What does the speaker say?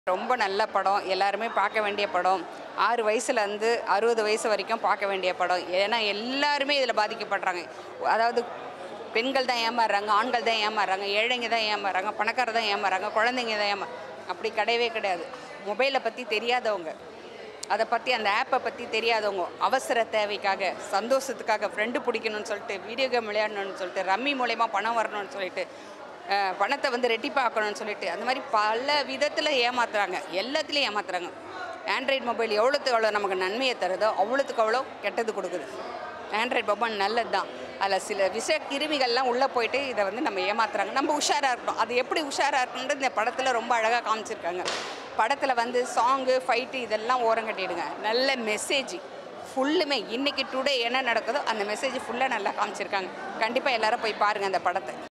ரொம்ப நல்ல படம் எல்லாருமே பார்க்க வேண்டிய படம் ஆறு வயசுலேருந்து அறுபது வயசு வரைக்கும் பார்க்க வேண்டிய படம் ஏன்னா எல்லாருமே இதில் பாதிக்கப்படுறாங்க அதாவது பெண்கள் தான் ஏமாறுறாங்க ஆண்கள் தான் ஏமாறுறாங்க ஏழைங்க தான் ஏமாறுறாங்க பணக்காரர் தான் ஏமாறுறாங்க குழந்தைங்க தான் ஏமா அப்படி கிடையவே கிடையாது மொபைலை பற்றி தெரியாதவங்க அதை பற்றி அந்த ஆப்பை பற்றி தெரியாதவங்க அவசர தேவைக்காக சந்தோஷத்துக்காக ஃப்ரெண்டு பிடிக்கணும்னு சொல்லிட்டு வீடியோ கேம் விளையாடணும்னு சொல்லிட்டு ரம்மி மூலயமா பணம் வரணும்னு சொல்லிட்டு அஹ், பணத்தை வந்து ரெட்டிப்பாக்கணும்னு சொல்லிட்டு அந்த மாதிரி பல விதத்தில் ஏமாத்துறாங்க எல்லாத்துலேயும் ஏமாத்துறாங்க ஆண்ட்ராய்டு மொபைல் எவ்வளோத்துக்கு எவ்வளோ நமக்கு நன்மையை தருதோ அவ்வளோத்துக்கு அவ்வளோ கெட்டது கொடுக்குது ஆண்ட்ராய்டு மொபைல் நல்லது தான் அதில் சில விஷ கிருமிகள்லாம் உள்ளே போயிட்டு இதை வந்து நம்ம ஏமாத்துறாங்க நம்ம உஷாராக இருக்கணும் அது எப்படி உஷாராக இருக்கணுன்றது இந்த படத்தில் ரொம்ப அழகாக காமிச்சிருக்காங்க படத்தில் வந்து சாங்கு ஃபைட்டு இதெல்லாம் ஓரம் கட்டிடுங்க நல்ல மெசேஜ் ஃபுல்லுமே இன்னைக்கு டுடே என்ன நடக்குதோ அந்த மெசேஜ் ஃபுல்லாக நல்லா காமிச்சிருக்காங்க கண்டிப்பாக எல்லாரும் போய் பாருங்கள் அந்த படத்தை